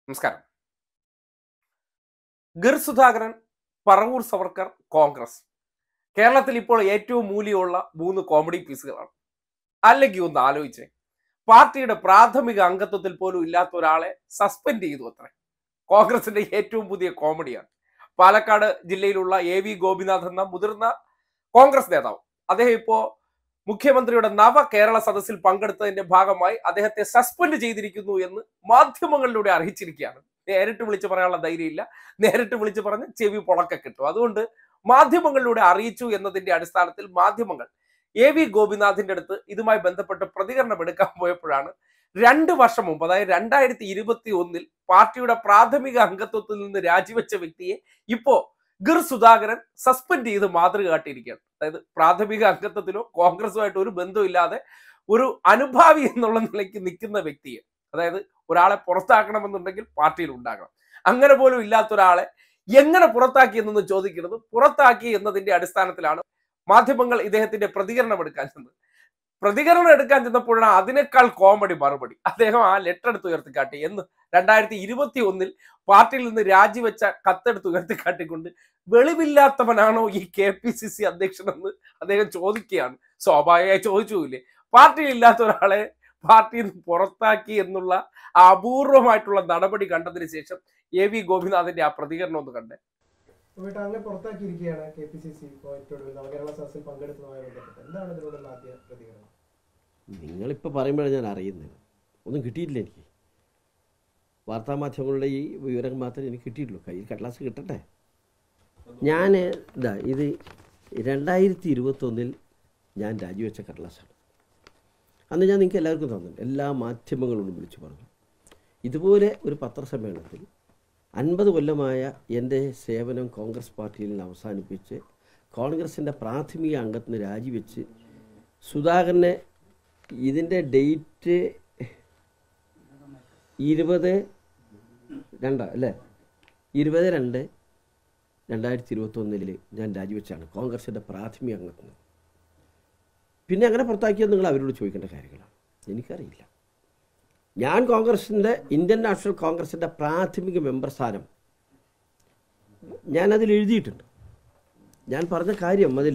നമസ്കാരം ഗിർ സുധാകരൻ പറവൂർ സവർക്കർ കോൺഗ്രസ് കേരളത്തിൽ ഇപ്പോൾ ഏറ്റവും മൂല്യമുള്ള മൂന്ന് കോമഡി പീസുകളാണ് അല്ലെങ്കിൽ ഒന്ന് ആലോചിച്ചേ പാർട്ടിയുടെ പ്രാഥമിക അംഗത്വത്തിൽ പോലും ഇല്ലാത്ത ഒരാളെ സസ്പെൻഡ് ചെയ്തു അത്രേ കോൺഗ്രസിന്റെ ഏറ്റവും പുതിയ കോമഡിയാണ് പാലക്കാട് ജില്ലയിലുള്ള എ വി ഗോപിനാഥ് എന്ന മുതിർന്ന കോൺഗ്രസ് നേതാവ് അദ്ദേഹം ഇപ്പോ മുഖ്യമന്ത്രിയുടെ നവ കേരള സദസ്സിൽ പങ്കെടുത്തതിന്റെ ഭാഗമായി അദ്ദേഹത്തെ സസ്പെൻഡ് ചെയ്തിരിക്കുന്നു എന്ന് മാധ്യമങ്ങളിലൂടെ അറിയിച്ചിരിക്കുകയാണ് നേരിട്ട് വിളിച്ച് പറയാനുള്ള ധൈര്യമില്ല നേരിട്ട് വിളിച്ച് പറഞ്ഞ് ചെവി പൊളക്കെ കിട്ടും അതുകൊണ്ട് മാധ്യമങ്ങളിലൂടെ അറിയിച്ചു എന്നതിന്റെ അടിസ്ഥാനത്തിൽ മാധ്യമങ്ങൾ എ വി ഗോപിനാഥിന്റെ അടുത്ത് ഇതുമായി ബന്ധപ്പെട്ട് പ്രതികരണം എടുക്കാൻ പോയപ്പോഴാണ് രണ്ട് വർഷം മുമ്പ് അതായത് രണ്ടായിരത്തി ഇരുപത്തി ഒന്നിൽ പാർട്ടിയുടെ പ്രാഥമിക അംഗത്വത്തിൽ നിന്ന് രാജിവെച്ച വ്യക്തിയെ ഇപ്പോ ഗിർ സുധാകരൻ സസ്പെൻഡ് ചെയ്ത് മാതൃക കാട്ടിയിരിക്കുകയാണ് അതായത് പ്രാഥമിക അംഗത്വത്തിലോ കോൺഗ്രസുമായിട്ട് ഒരു ബന്ധമില്ലാതെ ഒരു അനുഭാവി എന്നുള്ള നിലയ്ക്ക് നിൽക്കുന്ന വ്യക്തിയെ അതായത് ഒരാളെ പുറത്താക്കണമെന്നുണ്ടെങ്കിൽ പാർട്ടിയിൽ ഉണ്ടാകണം അങ്ങനെ പോലും ഇല്ലാത്ത ഒരാളെ എങ്ങനെ പുറത്താക്കി എന്നൊന്ന് ചോദിക്കുന്നത് പുറത്താക്കി എന്നതിന്റെ അടിസ്ഥാനത്തിലാണ് മാധ്യമങ്ങൾ ഇദ്ദേഹത്തിന്റെ പ്രതികരണം എടുക്കാൻ ചെന്നത് പ്രതികരണം എടുക്കാൻ ചെന്നപ്പോഴാണ് അതിനേക്കാൾ കോമഡി മറുപടി അദ്ദേഹം ആ ലെറ്റർ എടുത്ത് ഉയർത്തിക്കാട്ടി എന്ന് രണ്ടായിരത്തി ഇരുപത്തി ഒന്നിൽ പാർട്ടിയിൽ നിന്ന് രാജിവെച്ച കത്തെടുത്ത് ഉയർത്തിക്കാട്ടിക്കൊണ്ട് വെളിവില്ലാത്തവനാണോ ഈ കെ പി സി സി അധ്യക്ഷനെന്ന് അദ്ദേഹം ചോദിക്കുകയാണ് സ്വാഭാവികമായി ചോദിച്ചുമില്ലേ പാർട്ടിയിൽ ഇല്ലാത്ത ഒരാളെ പാർട്ടിയിൽ നിന്ന് പുറത്താക്കി എന്നുള്ള ആ അപൂർവമായിട്ടുള്ള നടപടി കണ്ടതിന് ശേഷം എ വി ഗോപിനാഥിന്റെ ആ പ്രതികരണം ഒന്ന് കണ്ടേ വീട്ട് അങ്ങനെ പുറത്താക്കിയിരിക്കുകയാണ് കെ പി സി സി ഇപ്പോൾ ഏറ്റവും ഒടുവിൽ നവകേരള സദസ്സിൽ പങ്കെടുത്തതുമായി ബന്ധപ്പെട്ട് എന്താണ് ഇതിനോടുള്ള ആദ്യ പ്രതികരണം നിങ്ങളിപ്പോൾ പറയുമ്പോഴാണ് ഞാൻ അറിയുന്നത് ഒന്നും കിട്ടിയിട്ടില്ല എനിക്ക് വാർത്താമാധ്യമങ്ങളുടെ ഈ വിവരം മാത്രമേ എനിക്ക് കിട്ടിയിട്ടുള്ളൂ കയ്യിൽ കടലാസ് കിട്ടട്ടെ ഞാൻ ഇതാ ഇത് രണ്ടായിരത്തി ഇരുപത്തൊന്നിൽ ഞാൻ രാജിവെച്ച കടലാസാണ് അന്ന് ഞാൻ നിങ്ങൾക്ക് എല്ലാവർക്കും തന്നു എല്ലാ മാധ്യമങ്ങളോടും വിളിച്ചു പറഞ്ഞു ഇതുപോലെ ഒരു പത്രസമ്മേളനത്തിൽ അൻപത് കൊല്ലമായ എൻ്റെ സേവനം കോൺഗ്രസ് പാർട്ടിയിൽ നിന്ന് അവസാനിപ്പിച്ച് കോൺഗ്രസിൻ്റെ പ്രാഥമിക അംഗത്തിന് രാജിവെച്ച് സുധാകരനെ ഇതിൻ്റെ ഡേറ്റ് ഇരുപത് രണ്ടാ അല്ലേ ഇരുപത് രണ്ട് രണ്ടായിരത്തി ഇരുപത്തൊന്നിൽ ഞാൻ രാജിവെച്ചാണ് കോൺഗ്രസിൻ്റെ പ്രാഥമിക അംഗത്തിന് പിന്നെ അങ്ങനെ പുറത്താക്കിയത് നിങ്ങൾ അവരോട് ചോദിക്കേണ്ട കാര്യങ്ങളാണ് എനിക്കറിയില്ല ഞാൻ കോൺഗ്രസിൻ്റെ ഇന്ത്യൻ നാഷണൽ കോൺഗ്രസിൻ്റെ പ്രാഥമിക മെമ്പർ സ്ഥാനം ഞാനതിൽ എഴുതിയിട്ടുണ്ട് ഞാൻ പറഞ്ഞ കാര്യം അതിൽ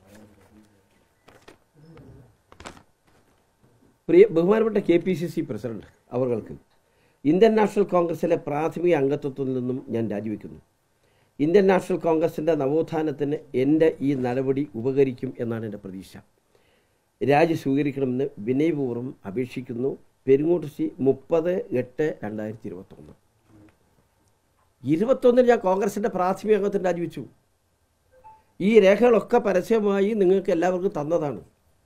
പ്രിയ ബഹുമാനപ്പെട്ട K P C C president അവർക്ക് ഇന്ത്യൻ നാഷണൽ കോൺഗ്രസിലെ പ്രാഥമിക അംഗത്വത്തിൽ നിന്നും ഞാൻ രാജിവെക്കുന്നു ഇന്ത്യൻ നാഷണൽ കോൺഗ്രസിൻ്റെ നവോത്ഥാനത്തിന് എൻ്റെ ഈ നടപടി ഉപകരിക്കും എന്നാണ് എൻ്റെ പ്രതീക്ഷ രാജി സ്വീകരിക്കണമെന്ന് വിനയപൂർവ്വം അപേക്ഷിക്കുന്നു പെരുങ്ങോട്ടുശി മുപ്പത് എട്ട് രണ്ടായിരത്തി ഇരുപത്തൊന്ന് ഇരുപത്തൊന്നിൽ ഞാൻ കോൺഗ്രസിൻ്റെ പ്രാഥമിക അംഗത്തിന് രാജിവെച്ചു ഈ രേഖകളൊക്കെ പരസ്യമായി നിങ്ങൾക്ക് എല്ലാവർക്കും തന്നതാണ്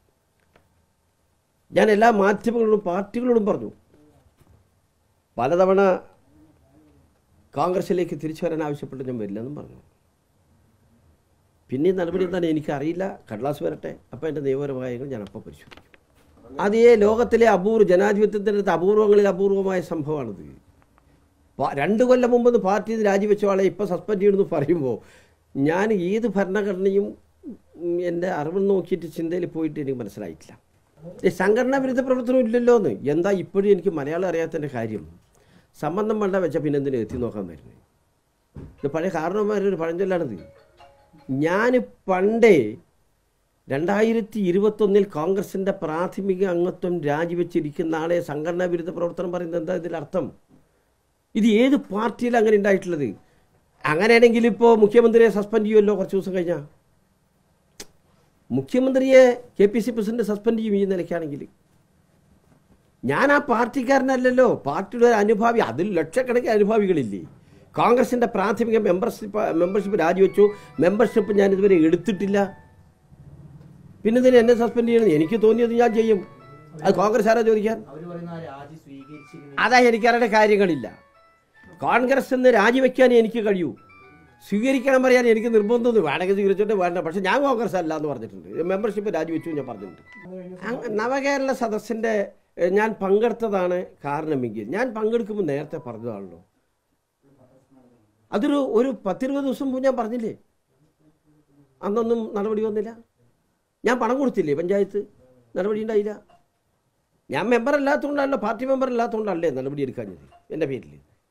ഞാൻ എല്ലാ മാധ്യമങ്ങളോടും പാർട്ടികളോടും പറഞ്ഞു പലതവണ കോൺഗ്രസിലേക്ക് തിരിച്ചു വരാൻ ആവശ്യപ്പെട്ട് ഞാൻ വരില്ലെന്നും പറഞ്ഞു പിന്നെ ഈ നടപടി എന്താണ് എനിക്കറിയില്ല കടലാസ് വരട്ടെ അപ്പോൾ എൻ്റെ നിയമപരമായ ഞാൻ അപ്പോൾ പരിശോധിക്കും അതേ ലോകത്തിലെ അപൂർവ ജനാധിപത്യത്തിൻ്റെ അപൂർവങ്ങളിൽ അപൂർവമായ സംഭവമാണിത് പ- രണ്ട് കൊല്ലം മുമ്പ് പാർട്ടി രാജിവെച്ച ആളെ ഇപ്പോൾ സസ്പെൻഡ് ചെയ്യണമെന്ന് പറയുമ്പോൾ ഞാൻ ഏത് ഭരണഘടനയും ഉം, എൻ്റെ അറിവ് നോക്കിയിട്ട് ചിന്തയിൽ പോയിട്ട് എനിക്ക് മനസ്സിലായിട്ടില്ല ഈ സംഘടനാ വിരുദ്ധ പ്രവർത്തനം ഇല്ലല്ലോ എന്ന് എന്താ ഇപ്പോഴും എനിക്ക് മലയാളം അറിയാത്തതിൻ്റെ കാര്യം സംബന്ധം വേണ്ട വെച്ച പിന്നെ എന്തിനു എത്തി നോക്കാൻ വരുന്നത് ഇത് പഴയ കാരണവന്മാരൊരു പഴഞ്ചൊല്ലാണിത് ഞാൻ പണ്ടേ രണ്ടായിരത്തി ഇരുപത്തൊന്നിൽ കോൺഗ്രസിൻ്റെ പ്രാഥമിക അംഗത്വം രാജിവെച്ചിരിക്കുന്ന ആളെ സംഘടനാ വിരുദ്ധ പ്രവർത്തനം പറയുന്നത് എന്താ ഇതിൻ്റെ അർത്ഥം ഇത് ഏത് പാർട്ടിയിലാണ് അങ്ങനെ ഉണ്ടായിട്ടുള്ളത് അങ്ങനെയാണെങ്കിൽ ഇപ്പോൾ മുഖ്യമന്ത്രിയെ സസ്പെൻഡ് ചെയ്യുമല്ലോ കുറച്ച് ദിവസം കഴിഞ്ഞാൽ മുഖ്യമന്ത്രിയെ K P C president suspend ചെയ്യും ഈ നിലയ്ക്കാണെങ്കിൽ ഞാൻ ആ പാർട്ടിക്കാരനല്ലല്ലോ പാർട്ടിയുടെ ഒരു അനുഭാവി അതിൽ ലക്ഷക്കണക്കിന് അനുഭാവികളില്ലേ കോൺഗ്രസിൻ്റെ പ്രാഥമിക മെമ്പർഷിപ്പ് മെമ്പർഷിപ്പ് രാജിവെച്ചു മെമ്പർഷിപ്പ് ഞാൻ ഇതുവരെ എടുത്തിട്ടില്ല പിന്നെ ഇതിന് എന്നെ സസ്പെൻഡ് ചെയ്യണം എനിക്ക് തോന്നിയത് ഞാൻ ചെയ്യും അത് കോൺഗ്രസ് ആരാ ചോദിക്കാൻ അവർ പറയുന്ന ആ രാജി സ്വീകരിച്ചിരുന്നു അതാ എനിക്കറിയേണ്ട കാര്യങ്ങളില്ല കോൺഗ്രസ് എന്ന് രാജിവെക്കാൻ എനിക്ക് കഴിയൂ സ്വീകരിക്കണം പറയാൻ എനിക്ക് നിർബന്ധമൊന്നും വേണമെങ്കിൽ സ്വീകരിച്ചിട്ട് വേണ്ട പക്ഷെ ഞാൻ കോൺഗ്രസ് അല്ല എന്ന് പറഞ്ഞിട്ടുണ്ട് മെമ്പർഷിപ്പ് രാജിവെച്ചു ഞാൻ പറഞ്ഞിട്ടുണ്ട് അങ് നവകേരള സദസ്സിൻ്റെ എഹ്, ഞാൻ പങ്കെടുത്തതാണ് കാരണമെങ്കിൽ ഞാൻ പങ്കെടുക്കുമ്പോൾ നേരത്തെ പറഞ്ഞതാണല്ലോ അതൊരു ഒരു പത്തിരുപത് ദിവസം മുമ്പ് ഞാൻ പറഞ്ഞില്ലേ അന്നൊന്നും നടപടി വന്നില്ല ഞാൻ പണം കൊടുത്തില്ലേ പഞ്ചായത്ത് നടപടി ഉണ്ടായില്ല ഞാൻ മെമ്പർ അല്ലാത്തതുകൊണ്ടല്ലോ പാർട്ടി മെമ്പർ അല്ലാത്തതുകൊണ്ടല്ലേ നടപടി എടുക്കാഞ്ഞത് എൻ്റെ പേരിൽ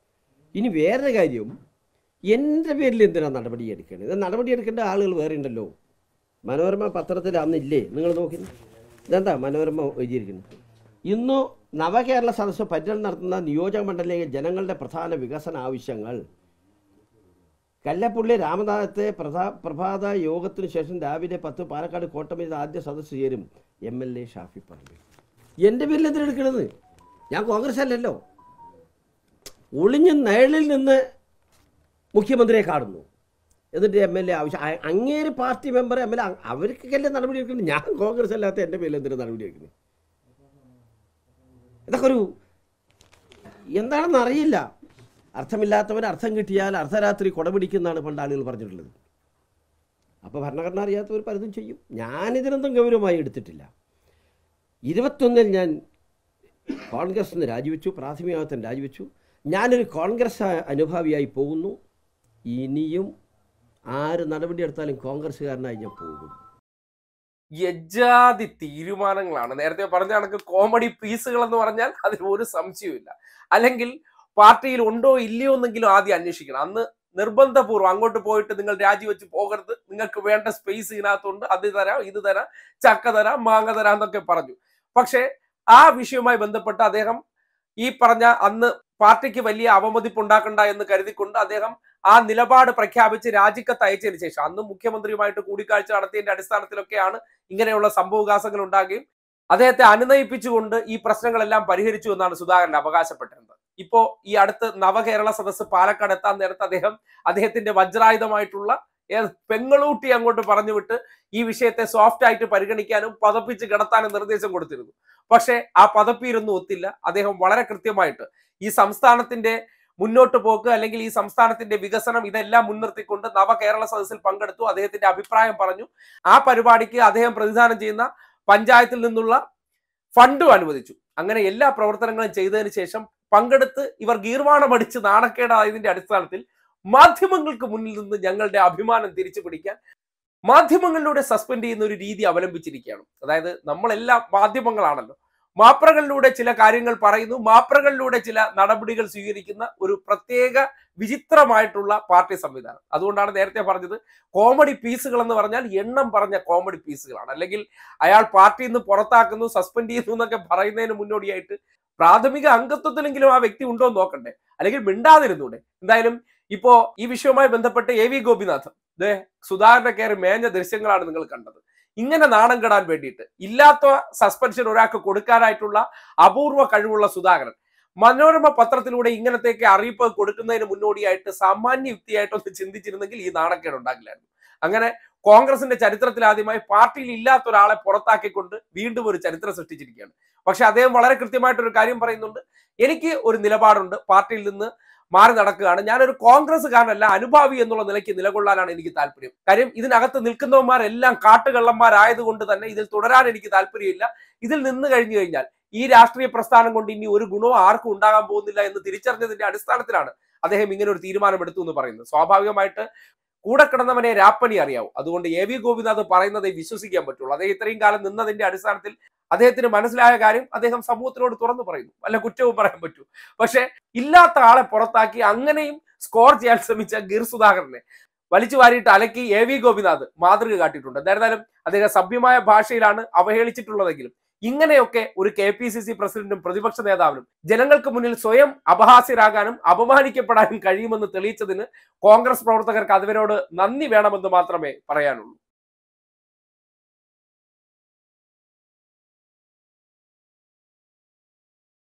ഇനി വേറൊരു കാര്യം എൻ്റെ പേരിൽ എന്തിനാണ് നടപടി എടുക്കേണ്ടത് ഇത് നടപടി എടുക്കേണ്ട ആളുകൾ വേറെ ഉണ്ടല്ലോ മനോരമ പത്രത്തിൽ അന്നില്ലേ നിങ്ങൾ നോക്കി ഇതെന്താ മനോരമ എഴുതിയിരിക്കുന്നത് ഇന്നു നവകേരള സദസ്സ് പര്യടനം നടത്തുന്ന നിയോജക മണ്ഡലയിലെ ജനങ്ങളുടെ പ്രധാന വികസന ആവശ്യങ്ങൾ കല്ലപ്പുള്ളി രാമനാഥത്തെ പ്രധാ പ്രഭാത യോഗത്തിനു ശേഷം രാവിലെ പത്ത് പാലക്കാട് കോട്ടമേൽ ആദ്യ സദസ്സ് ചേരും M L A Shafi Parambil എൻ്റെ പേരിൽ എന്തിനെടുക്കണത് ഞാൻ കോൺഗ്രസ് അല്ലല്ലോ ഒളിഞ്ഞ് നിഴലിൽ നിന്ന് മുഖ്യമന്ത്രിയെ കാണുന്നു എന്നിട്ട് എം എൽ എ ആവശ്യം അ- അങ്ങേര് party member M L A അവർക്കൊക്കെ നടപടി എടുക്കുന്നത് ഞാൻ കോൺഗ്രസ് അല്ലാത്ത എൻ്റെ പേരിൽ എന്തിനാ നടപടി എടുക്കുന്നത് ഇതൊക്കെ ഒരു എന്താണെന്ന് അറിയില്ല അർത്ഥമില്ലാത്തവന് അർത്ഥം കിട്ടിയാൽ അർദ്ധരാത്രി കൊടപിടിക്കുന്നതാണ് പണ്ട് ആളുകൾ പറഞ്ഞിട്ടുള്ളത് അപ്പോൾ ഭരണഘടന അറിയാത്തവർ പലതും ചെയ്യും ഞാനിതിനൊന്നും ഗൗരവമായി എടുത്തിട്ടില്ല ഇരുപത്തൊന്നിൽ ഞാൻ കോൺഗ്രസ് നിന്ന് രാജിവെച്ചു പ്രാഥമികത്വം രാജിവെച്ചു ഞാനൊരു കോൺഗ്രസ് അനുഭാവിയായി പോകുന്നു ഇനിയും ആര് നടപടിയെടുത്താലും കോൺഗ്രസ്സുകാരനായി ഞാൻ പോകും യജാതി തീരുമാനങ്ങളാണ് നേരത്തെ പറഞ്ഞ കണക്ക് കോമഡി പീസുകൾ എന്ന് പറഞ്ഞാൽ അതിൽ ഒരു സംശയവുമില്ല അല്ലെങ്കിൽ പാർട്ടിയിൽ ഉണ്ടോ ഇല്ലയോ എന്നെങ്കിലും ആദ്യം അന്വേഷിക്കണം അന്ന് നിർബന്ധപൂർവ്വം അങ്ങോട്ട് പോയിട്ട് നിങ്ങൾ രാജിവെച്ച് പോകരുത് നിങ്ങൾക്ക് വേണ്ട സ്പേസ് ഇതിനകത്തുണ്ട് അത് തരാം ഇത് തരാം ചക്ക തരാം മാങ്ങ തരാം എന്നൊക്കെ പറഞ്ഞു പക്ഷേ ആ വിഷയവുമായി ബന്ധപ്പെട്ട് അദ്ദേഹം ഈ പറഞ്ഞ അന്ന് പാർട്ടിക്ക് വലിയ അവമതിപ്പ് ഉണ്ടാക്കണ്ട എന്ന് കരുതിക്കൊണ്ട് അദ്ദേഹം ആ നിലപാട് പ്രഖ്യാപിച്ച് രാജിക്കത്ത് അയച്ചതിന് ശേഷം അന്ന് മുഖ്യമന്ത്രിയുമായിട്ട് കൂടിക്കാഴ്ച നടത്തിയതിന്റെ അടിസ്ഥാനത്തിലൊക്കെയാണ് ഇങ്ങനെയുള്ള സംഭവവികാസങ്ങൾ ഉണ്ടാകുകയും അദ്ദേഹത്തെ അനുനയിപ്പിച്ചുകൊണ്ട് ഈ പ്രശ്നങ്ങളെല്ലാം പരിഹരിച്ചു എന്നാണ് സുധാകരൻ അവകാശപ്പെട്ടിരുന്നത് ഇപ്പോ ഈ അടുത്ത് നവകേരള സദസ്സ് പാലക്കാട് എത്താൻ നേരത്ത് അദ്ദേഹം അദ്ദേഹത്തിന്റെ വജ്രായുധമായിട്ടുള്ള ഏത് പെങ്ങളൂട്ടി അങ്ങോട്ട് പറഞ്ഞു വിട്ട് ഈ വിഷയത്തെ സോഫ്റ്റ് ആയിട്ട് പരിഗണിക്കാനും പതപ്പിച്ച് കിടത്താനും നിർദ്ദേശം കൊടുത്തിരുന്നു പക്ഷേ ആ പതപ്പിയിരുന്നും ഒത്തില്ല അദ്ദേഹം വളരെ കൃത്യമായിട്ട് ഈ സംസ്ഥാനത്തിന്റെ മുന്നോട്ട് പോക്ക് അല്ലെങ്കിൽ ഈ സംസ്ഥാനത്തിന്റെ വികസനം ഇതെല്ലാം മുൻനിർത്തിക്കൊണ്ട് നവകേരള സദസ്സിൽ പങ്കെടുത്തു അദ്ദേഹത്തിന്റെ അഭിപ്രായം പറഞ്ഞു ആ പരിപാടിക്ക് അദ്ദേഹം പ്രതിദാനം ചെയ്യുന്ന പഞ്ചായത്തിൽ നിന്നുള്ള ഫണ്ടും അനുവദിച്ചു അങ്ങനെ എല്ലാ പ്രവർത്തനങ്ങളും ചെയ്തതിന് ശേഷം പങ്കെടുത്ത് ഇവർ ഗീർവാണം അടിച്ച് നാണക്കേടായതിന്റെ അടിസ്ഥാനത്തിൽ മാധ്യമങ്ങൾക്ക് മുന്നിൽ നിന്ന് ഞങ്ങളുടെ അഭിമാനം തിരിച്ചു പിടിക്കാൻ മാധ്യമങ്ങളിലൂടെ സസ്പെൻഡ് ചെയ്യുന്ന ഒരു രീതി അവലംബിച്ചിരിക്കുകയാണ് അതായത് നമ്മളെല്ലാം മാധ്യമങ്ങളാണല്ലോ മാപ്രകളിലൂടെ ചില കാര്യങ്ങൾ പറയുന്നു മാപ്രകളിലൂടെ ചില നടപടികൾ സ്വീകരിക്കുന്ന ഒരു പ്രത്യേക വിചിത്രമായിട്ടുള്ള പാർട്ടി സംവിധാനം അതുകൊണ്ടാണ് നേരത്തെ പറഞ്ഞത് കോമഡി പീസുകൾ എന്ന് പറഞ്ഞാൽ എണ്ണം പറഞ്ഞ കോമഡി പീസുകളാണ് അല്ലെങ്കിൽ അയാൾ പാർട്ടിയിൽ നിന്ന് പുറത്താക്കുന്നു സസ്പെൻഡ് ചെയ്യുന്നു എന്നൊക്കെ പറയുന്നതിന് മുന്നോടിയായിട്ട് പ്രാഥമിക അംഗത്വത്തിലെങ്കിലും ആ വ്യക്തി ഉണ്ടോ എന്ന് നോക്കണ്ടേ അല്ലെങ്കിൽ മിണ്ടാതിരുന്നൂടെ എന്തായാലും ഇപ്പോ ഈ വിഷയവുമായി ബന്ധപ്പെട്ട് എ വി ഗോപിനാഥ് ദേ സുധാകരന്റെ കയറി മേഞ്ഞ ദൃശ്യങ്ങളാണ് നിങ്ങൾ കണ്ടത് ഇങ്ങനെ നാണം കെടാൻ വേണ്ടിയിട്ട് ഇല്ലാത്ത സസ്പെൻഷൻ ഒരാൾക്ക് കൊടുക്കാനായിട്ടുള്ള അപൂർവ കഴിവുള്ള സുധാകരൻ മനോരമ പത്രത്തിലൂടെ ഇങ്ങനത്തേക്ക് അറിയിപ്പ് കൊടുക്കുന്നതിന് മുന്നോടിയായിട്ട് സാമാന്യ യുക്തിയായിട്ടൊന്ന് ചിന്തിച്ചിരുന്നെങ്കിൽ ഈ നാണക്കേട് ഉണ്ടാകില്ലായിരുന്നു അങ്ങനെ കോൺഗ്രസിന്റെ ചരിത്രത്തിൽ ആദ്യമായി പാർട്ടിയിൽ ഇല്ലാത്ത ഒരാളെ പുറത്താക്കിക്കൊണ്ട് വീണ്ടും ഒരു ചരിത്രം സൃഷ്ടിച്ചിരിക്കുകയാണ് പക്ഷെ അദ്ദേഹം വളരെ കൃത്യമായിട്ടൊരു കാര്യം പറയുന്നുണ്ട് എനിക്ക് ഒരു നിലപാടുണ്ട് പാർട്ടിയിൽ നിന്ന് മാറി നടക്കുകയാണ് ഞാനൊരു കോൺഗ്രസ്സുകാരനല്ല അനുഭാവി എന്നുള്ള നിലയ്ക്ക് നിലകൊള്ളാനാണ് എനിക്ക് താല്പര്യം കാര്യം ഇതിനകത്ത് നിൽക്കുന്നവന്മാരെല്ലാം കാട്ടുകള്ളന്മാരായതുകൊണ്ട് തന്നെ ഇതിൽ തുടരാൻ എനിക്ക് താല്പര്യമില്ല ഇതിൽ നിന്ന് കഴിഞ്ഞു കഴിഞ്ഞാൽ ഈ രാഷ്ട്രീയ പ്രസ്ഥാനം കൊണ്ട് ഇനി ഒരു ഗുണവും ആർക്കും ഉണ്ടാകാൻ പോകുന്നില്ല എന്ന് തിരിച്ചറിഞ്ഞതിന്റെ അടിസ്ഥാനത്തിലാണ് അദ്ദേഹം ഇങ്ങനെ ഒരു തീരുമാനമെടുത്തു എന്ന് പറയുന്നത് സ്വാഭാവികമായിട്ട് കൂടെ കിടന്നവനെ രാപ്പനി അറിയാവും അതുകൊണ്ട് എ വി ഗോപിനാഥ് പറയുന്നതേ വിശ്വസിക്കാൻ പറ്റുള്ളൂ അദ്ദേഹം ഇത്രയും കാലം നിന്നതിന്റെ അടിസ്ഥാനത്തിൽ അദ്ദേഹത്തിന് മനസ്സിലായ കാര്യം അദ്ദേഹം സമൂഹത്തിനോട് തുറന്നു പറയുന്നു വല്ല കുറ്റവും പറയാൻ പറ്റൂ പക്ഷെ ഇല്ലാത്ത ആളെ പുറത്താക്കി അങ്ങനെയും സ്കോർ ചെയ്യാൻ ശ്രമിച്ച ഗിർ സുധാകരനെ വലിച്ചു വാരിയിട്ട് അലക്കി എ വി ഗോപിനാഥ് മാതൃക കാട്ടിയിട്ടുണ്ട് എന്തായിരുന്നാലും അദ്ദേഹം സഭ്യമായ ഭാഷയിലാണ് അവഹേളിച്ചിട്ടുള്ളതെങ്കിലും ഇങ്ങനെയൊക്കെ ഒരു കെ പി സി സി പ്രസിഡന്റും പ്രതിപക്ഷ നേതാവിനും ജനങ്ങൾക്ക് മുന്നിൽ സ്വയം അപഹാസ്യരാകാനും അപമാനിക്കപ്പെടാനും കഴിയുമെന്ന് തെളിയിച്ചതിന് കോൺഗ്രസ് പ്രവർത്തകർക്ക് അതിവരോട് നന്ദി വേണമെന്ന് മാത്രമേ പറയാനുള്ളൂ